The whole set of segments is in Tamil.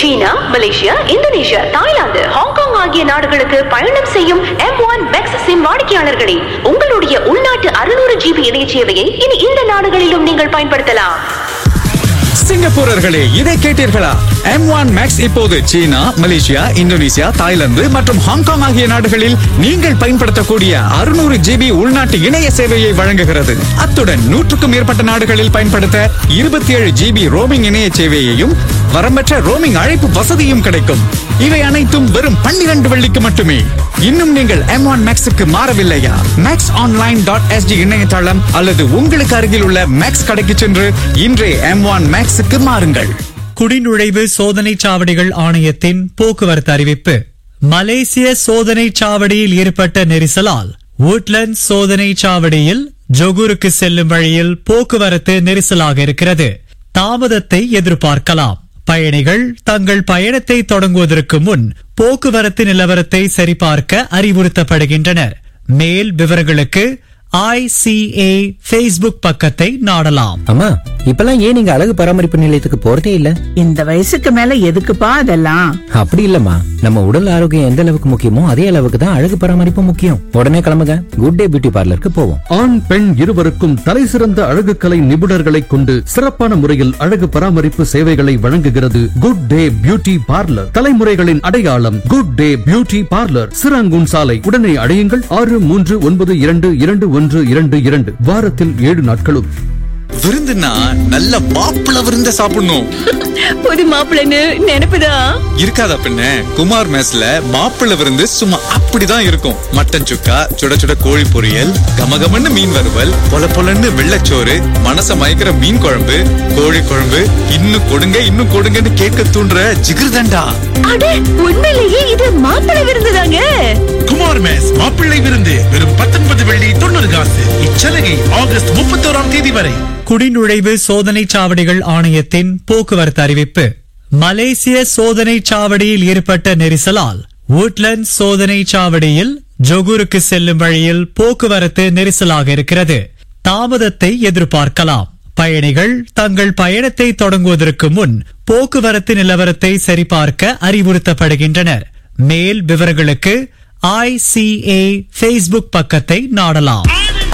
சீனா மலேசியா இந்தோனேஷியா தாய்லாந்து ஹாங்காங் ஆகிய நாடுகளுக்கு பயணம் செய்யும் எம் ஒன் மேக்ஸ் சிம் வாடிக்கையாளர்களே உங்களுடைய உள்நாட்டு அறுநூறு ஜிபி இணைய சேவையை இனி இந்த நாடுகளிலும் நீங்கள் பயன்படுத்தலாம் சிங்கப்பூரர்களே இதை கேட்டீர்களா எம் ஒன் மேக்ஸ் இப்போது சீனா மலேசியா இந்தோனேசியா தாய்லாந்து மற்றும் ஹாங்காங் ஆகிய நாடுகளில் நீங்கள் பயன்படுத்தக்கூடிய அறுநூறு ஜிபி உள்நாட்டு இணைய சேவையை வழங்குகிறது அத்துடன் நூற்றுக்கும் மேற்பட்ட நாடுகளில் பயன்படுத்த இருபத்தி ஏழு ஜிபி ரோமிங் இணைய சேவையையும் வரம்பற்ற ரோமிங் அழைப்பு வசதியும் கிடைக்கும் இவை அனைத்தும் வெறும் பன்னிரண்டு வெள்ளிக்கு மட்டுமே இன்னும் நீங்கள் எம் ஒன் மேக்ஸுக்கு மாறவில்லையா மேக்ஸ் ஆன்லைன் டாட் எஸ்டி இணையதளம் அல்லது உங்களுக்கு அருகில் உள்ள மேக்ஸ் கடைக்கு சென்று இன்றே எம் ஒன் மேக்ஸுக்கு மாறுங்கள் குடிநுழைவு சோதனை சாவடிகள் ஆணையத்தின் போக்குவரத்து அறிவிப்பு மலேசிய சோதனை சாவடியில் ஏற்பட்ட நெரிசலால் woodlands சோதனை சாவடியில் ஜொகூருக்கு செல்லும் வழியில் போக்குவரத்து நெரிசலாக இருக்கிறது தாமதத்தை எதிர்பார்க்கலாம் பயணிகள் தங்கள் பயணத்தை தொடங்குவதற்கு முன் போக்குவரத்து நிலவரத்தை சரிபார்க்க அறிவுறுத்தப்படுகின்றனர் மேல் விவரங்களுக்கு ஐசிஏ ஃபேஸ்புக் பக்கத்தை நாடலாம் அம்மா இப்பெல்லாம் ஏன் நீங்க அழகு பராமரிப்பு நிலையத்துக்கு போறதே இல்ல இந்த வயசுக்கு மேல எதுக்குப்பா அதெல்லாம் அப்படி இல்லம்மா நம்ம உடல் ஆரோக்கியம் எந்த அளவுக்கு முக்கியமோ அதே அளவுக்கு தான் அழகு பராமரிப்பு முக்கியம் உடனே கிளம்புங்க குட் டே பியூட்டி பார்லருக்கு போவோம் ஆண் பெண் இருவருக்கும் தலைசிறந்த அழகுக்கலை நிபுணர்களைக் கொண்டு சிறப்பான முறையில் அழகு பராமரிப்பு சேவைகளை வழங்குகிறது குட் டே பியூட்டி பார்லர் தலைமுறைகளின் அடையாளம் good day beauty parlour Serangoon சாலை உடனே அடையுங்கள் ஆறு மூன்று ஒன்பது இரண்டு இரண்டு ஒன்று இரண்டு இரண்டு வாரத்தில் ஏழு நாட்களும் விருந்துனா நல்ல மாப்பிள விருந்த சாப்பிடணும் புது மாப்பிள்ளைன்னு நினைப்புதான் இருக்காதா பின்ன குமார் மேஸ்ல மாப்பிள்ளை விருந்து சும்மா அப்படிதான் இருக்கும் மட்டன் சுக்கா சுட சுட கோழி பொரியல் கமகமன்னு மீன் வறுவல் பொல பொலன்னு வெள்ளச்சோறு மனச மயக்கிற மீன் குழம்பு கோழி குழம்பு இன்னும் கொடுங்க இன்னும் கொடுங்கன்னு கேட்க தூண்டுற ஜிகிர்தண்டா அட உண்மையிலேயே இது மாப்பிள்ளை விருந்துதாங்க குமார் மேஸ் மாப்பிள்ளை விருந்து வெறும் பத்தொன்பது வெள்ளி தொண்ணூறு காசு இச்சலுகை ஆகஸ்ட் முப்பத்தோராம் தேதி வரை குடிநுழைவு சோதனை சாவடிகள் ஆணையத்தின் போக்குவரத்து அறிவிப்பு மலேசிய சோதனை சாவடியில் ஏற்பட்ட நெரிசலால் woodlands சோதனை சாவடியில் ஜொகூருக்கு செல்லும் வழியில் போக்குவரத்து நெரிசலாக இருக்கிறது தாமதத்தை எதிர்பார்க்கலாம் பயணிகள் தங்கள் பயணத்தை தொடங்குவதற்கு முன் போக்குவரத்து நிலவரத்தை சரிபார்க்க அறிவுறுத்தப்படுகின்றனர் மேல் விவரங்களுக்கு ஐசிஏ ஃபேஸ்புக் பக்கத்தை நாடலாம்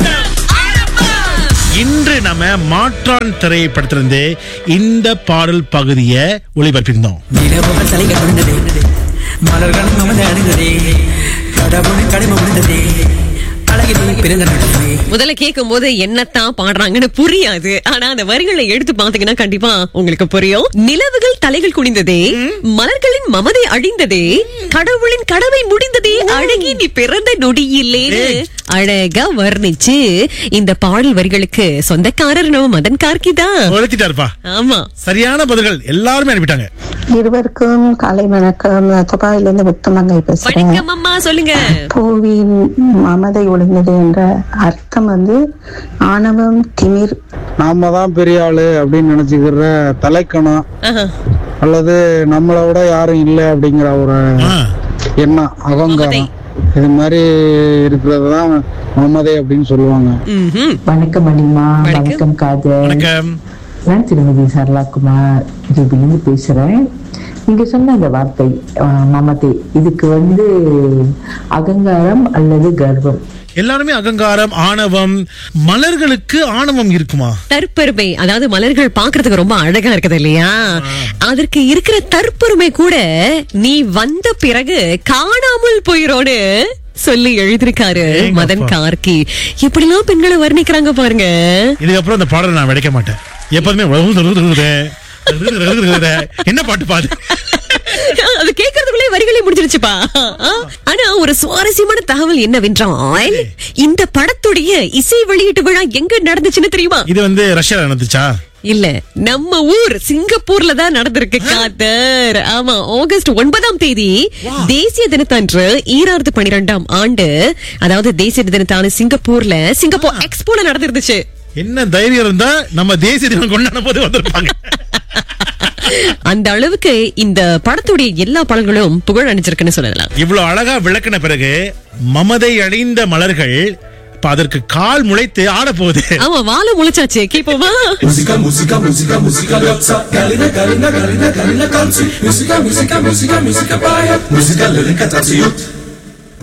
இன்று நம்ம மாற்றான் திரைப்படத்திலிருந்து இந்த பாடல் பகுதியை ஒளிபரப்பியிருந்தோம் நிலவுகள் தலைக கொண்டதே மலர்களும் நமது அணிந்ததே கடவுளின் கடமை முடிந்ததே அழகிலே பிறந்த நடந்ததே முதல்ல கேட்கும் போது என்னத்தான் பாடுறாங்கன்னு புரியாது ஆனா அந்த வரிகளை எடுத்து பாத்தீங்கன்னா கண்டிப்பா உங்களுக்கு புரியும் நிலவுகள் தலைகள் குனிந்ததே மலர்களின் மமதை அழிந்ததே கடவுளின் கடமை முடிந்ததே அழகி நீ பிறந்த நொடியில்லே அழகா வர்ணிச்சு இந்த பாடல் வரிகளுக்கு சொந்தக்காரர் நம்ம மதன் கார்கி தான் ஒழுத்திட்டாருப்பா ஆமா சரியான பதில்கள் எல்லாருமே அனுப்பிட்டாங்க இருவருக்கும் காலை வணக்கம் நான் துபாயிலிருந்து முத்தமங்கை பேசுறேன் வணக்கம் அம்மா சொல்லுங்க பூவின் மமதை ஒளிந்தது என்ற அர்த்தம் வந்து ஆணவம் திமிர் நாம தான் பெரிய ஆளு அப்படின்னு நினைச்சுக்கிற தலைக்கணம் ஆஹா. அல்லது நம்மளை விட யாரும் இல்லை அப்படிங்கிற ஒரு ஆ, எண்ணம் அகங்காரம் இது மாதிரி இருக்கிறது தான் மமதை அப்படின்னு சொல்லுவாங்க ம்ஹும். வணக்கம் அனிமா வணக்கம். வணக்கம் காதல் வணக்கம் நான் திருமதி சரளாகுமார் ஜிபிலிருந்து பேசுறேன் நீங்க சொன்ன அந்த வார்த்தை அஹ், மமதை இதுக்கு வந்து அகங்காரம் அல்லது கர்வம் எல்லாருமே அகங்காரம் ஆணவம் மலர்களுக்கு ஆணவம் இருக்குமா தற்பெருமை அதாவது மலர்கள் பாக்குறதுக்கு ரொம்ப அழகா இருக்குது இல்லையா அதற்கு இருக்கிற தற்பெருமை கூட நீ வந்த பிறகு காணாமல் போயிரோடு சொல்லி எழுதிருக்காரு ஏங்கப்பா. மதன் கார்கி எப்படிலாம் பெண்களை வர்ணிக்கிறாங்க பாருங்க இதுக்கப்புறம் அந்த பாடலை நான் விடைக்க மாட்டேன் எப்போதுமே என்ன பாட்டு பாடு அது கேட்கறதுக்குள்ளே வரிகளை முடிஞ்சிருச்சுப்பா ஆனா ஒரு சுவாரஸ்யமான தகவல் என்னவென்றால் இந்த படத்துடைய இசை வெளியீட்டு விழா எங்க நடந்துச்சுன்னு தெரியுமா இது வந்து ரஷ்யால நடந்துச்சா இல்ல நம்ம ஊர் சிங்கப்பூர்ல தான் நடந்திருக்கு காதர் ஆமா ஆகஸ்ட் ஒன்பதாம் தேதி தேசிய தினத்தன்று ஈராயிரத்து பனிரெண்டாம் ஆண்டு அதாவது தேசிய தினத்தான சிங்கப்பூர்ல சிங்கப்பூர் எக்ஸ்போல நடந்திருந்துச்சு என்ன தைரியம் இருந்தா நம்ம தேசிய தினம் கொண்டாட போது வந்திருப்பாங்க அந்த அளவுக்கு இந்த படத்துடைய எல்லா படங்களும் புகழ் அணிஞ்சிருக்குன்னு சொல்லலாம் இவ்வளவு அழகா விளக்கின பிறகு மமதை அடைந்த மலர்கள் இப்ப அதற்கு கால் முளைத்து ஆட போகுது ஆமா வாழ முளைச்சாச்சு கேப்போமா Música, música, música, música Lotsa Galina, Galina, Galina, Galina Country Música, música, música, música Baia Música, Lerinka, Tatsiut